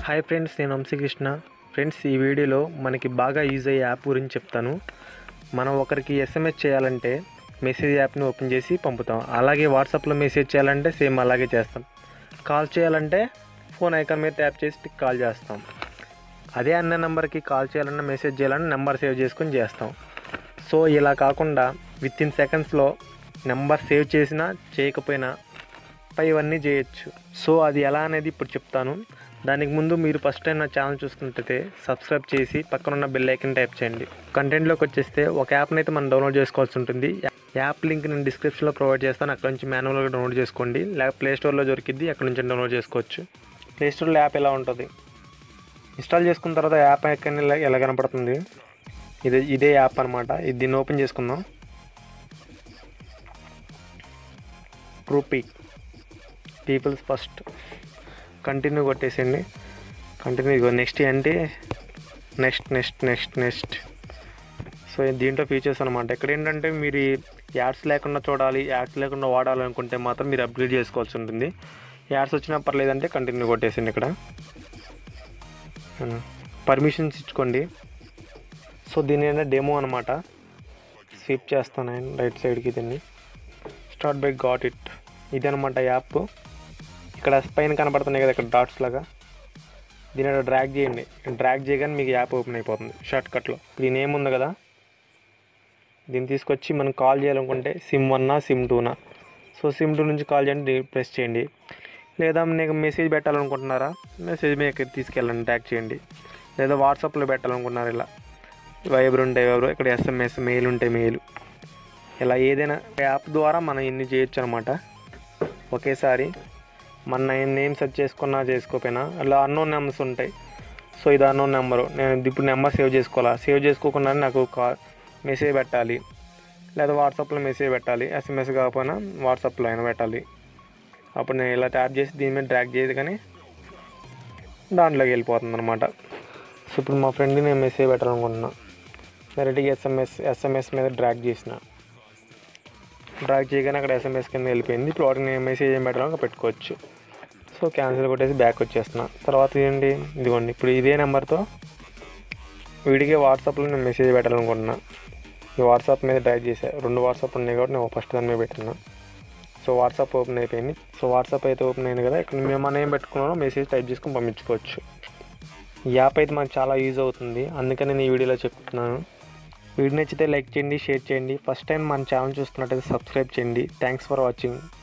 hi friends నేను Vamsikrishna friends ఈ వీడియోలో మనకి బాగా యూజ్ అయ్యే యాప్ గురించి చెప్తాను మనం ఒకరికి ఎస్ఎంఎస్ చేయాలంటే మెసేజ్ యాప్ని ఓపెన్ చేసి పంపుతాం అలాగే వాట్సాప్లో మెసేజ్ చేయాలంటే సేమ్ అలాగే చేస్తాం కాల్ చేయాలంటే ఫోన్ ఐకాన్ మీద ట్యాప్ చేసి కాల్ చేస్తాం అదే అన్న నెంబర్కి కాల్ చేయాలన్నా మెసేజ్ చేయాలన్నా నెంబర్ సేవ్ చేసుకొని చేస్తాం సో ఇలా కాకుండా విత్ ఇన్ సెకండ్స్లో నెంబర్ సేవ్ చేసినా చేయకపోయినా పై ఇవన్నీ చేయొచ్చు సో అది ఎలా అనేది ఇప్పుడు చెప్తాను దానికి ముందు మీరు ఫస్ట్ టైం నా ఛానల్ చూస్తున్నట్టయితే సబ్స్క్రైబ్ చేసి పక్కన ఉన్న బెల్ ఐకన్ టైప్ చేయండి కంటెంట్లోకి వచ్చేస్తే ఒక యాప్ని అయితే మనం డౌన్లోడ్ చేసుకోవాల్సి ఉంటుంది యాప్ లింక్ నేను డిస్క్రిప్షన్లో ప్రొవైడ్ చేస్తాను అక్కడ నుంచి మాన్యువల్గా డౌన్లోడ్ చేసుకోండి లేక ప్లే స్టోర్లో దొరికిద్ది అక్కడ నుంచి డౌన్లోడ్ చేసుకోవచ్చు ప్లే స్టోర్లో యాప్ ఎలా ఉంటుంది ఇన్స్టాల్ చేసుకున్న తర్వాత యాప్ ఐకాన్ ఇలా ఎలా కనపడుతుంది ఇదే ఇదే యాప్ అనమాట ఇది దీన్ని ఓపెన్ చేసుకుందాం ట్రూపీ పీపుల్స్ ఫస్ట్ కంటిన్యూ కొట్టేసేయండి కంటిన్యూ ఇగో నెక్స్ట్ అంటే next next next next so దీంట్లో ఫీచర్స్ అనమాట ఇక్కడ ఏంటంటే మీరు యాడ్స్ లేకుండా చూడాలి యాడ్స్ లేకుండా వాడాలనుకుంటే మాత్రం మీరు అప్గ్రేడ్ చేసుకోవాల్సి ఉంటుంది యాడ్స్ వచ్చినా పర్లేదంటే కంటిన్యూ కొట్టేసింది ఇక్కడ పర్మిషన్స్ ఇచ్చుకోండి సో దీని ఏంటంటే డెమో అనమాట స్విప్ చేస్తాను నేను రైట్ సైడ్కి దీన్ని స్టార్ట్ బై గాట్ ఇట్ ఇది అనమాట యాప్ ఇక్కడ పైన కనపడుతున్నాయి కదా ఇక్కడ డాట్స్ లాగా దీని డ్రాగ్ చేయండి డ్రాగ్ చేయగానే మీకు యాప్ ఓపెన్ అయిపోతుంది షార్ట్ కట్లో దీని ఏముంది కదా దీన్ని తీసుకొచ్చి మనం కాల్ చేయాలనుకుంటే సిమ్ వన్నా సిమ్ టూనా సో సిమ్ టూ నుంచి కాల్ చేయండి ప్రెస్ చేయండి లేదా మీకు మెసేజ్ పెట్టాలనుకుంటున్నారా మెసేజ్ మీకు తీసుకెళ్ళండి ట్యాగ్ చేయండి లేదా వాట్సాప్లో పెట్టాలనుకుంటున్నారు ఇలా వైబర్ ఉంటాయి వైబర్ ఇక్కడ ఎస్ఎంఎస్ మెయిల్ ఉంటాయి మెయిల్ ఇలా ఏదైనా యాప్ ద్వారా మనం ఇన్ని చేయొచ్చు అనమాట ఒకేసారి మన నేమ్ సెర్చ్ చేసుకున్నా చేసుకోకపోయినా అలా అన్నోన్ నెంబర్స్ ఉంటాయి సో ఇది అన్నోన్ నెంబరు నేను ఇప్పుడు నెంబర్ సేవ్ చేసుకోవాలా సేవ్ చేసుకోకుండా నాకు కా మెసేజ్ పెట్టాలి లేదా వాట్సాప్లో మెసేజ్ పెట్టాలి ఎస్ఎంఎస్ కాకపోయినా వాట్సాప్లో అయినా పెట్టాలి అప్పుడు నేను ఇలా ట్యాప్ చేసి దీని మీద డ్రాగ్ చేయదు కానీ దాంట్లోకి వెళ్ళిపోతుంది అనమాట సో ఇప్పుడు మా ఫ్రెండ్కి నేను మెసేజ్ పెట్టాలనుకుంటున్నా డైరెక్ట్గా ఎస్ఎంఎస్ ఎస్ఎంఎస్ మీద డ్రాగ్ చేసిన డ్రాగ్ చేయగానే అక్కడ ఎస్ఎంఎస్ కింద వెళ్ళిపోయింది ఇప్పుడు వాటికి నేను మెసేజ్ ఏం పెట్టాలో పెట్టుకోవచ్చు సో క్యాన్సిల్ కొట్టేసి బ్యాక్ వచ్చేస్తున్నా తర్వాత ఏంటి ఇదిగోండి ఇప్పుడు ఇదే నెంబర్తో వీడికి వాట్సాప్లో నేను మెసేజ్ పెట్టాలనుకుంటున్నా ఈ వాట్సాప్ మీద డ్రాగ్ చేసా రెండు వాట్సాప్ ఉన్నాయి కాబట్టి నేను ఫస్ట్ దాని మీద పెట్టినా సో వాట్సాప్ ఓపెన్ అయిపోయింది సో వాట్సాప్ అయితే ఓపెన్ అయింది కదా ఇక్కడ మేము మనం ఏం పెట్టుకున్నామో మెసేజ్ టైప్ చేసుకొని పంపించుకోవచ్చు ఈ యాప్ అయితే మనకు చాలా యూజ్ అవుతుంది అందుకని నేను ఈ వీడియోలో చెప్తున్నాను వీడియో నచ్చితే లైక్ చేయండి షేర్ చేయండి ఫస్ట్ టైం మన ఛానల్ చూస్తున్నట్టయితే సబ్స్క్రైబ్ చేయండి థ్యాంక్స్ ఫర్ వాచింగ్